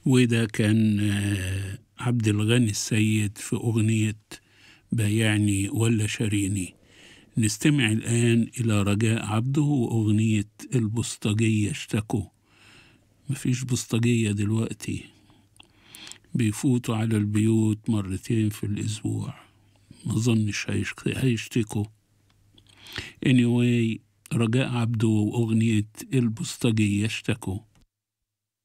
وده كان آه، عبد الغني السيد في أغنية بايعني ولا شاريني نستمع الآن إلى رجاء عبده وأغنية البسطجية اشتكوا مفيش بسطجية دلوقتي بيفوتوا على البيوت مرتين في الأسبوع ما ظنش هيشك- هيشتكوا anyway رجاء عبده وأغنية البسطجية اشتكوا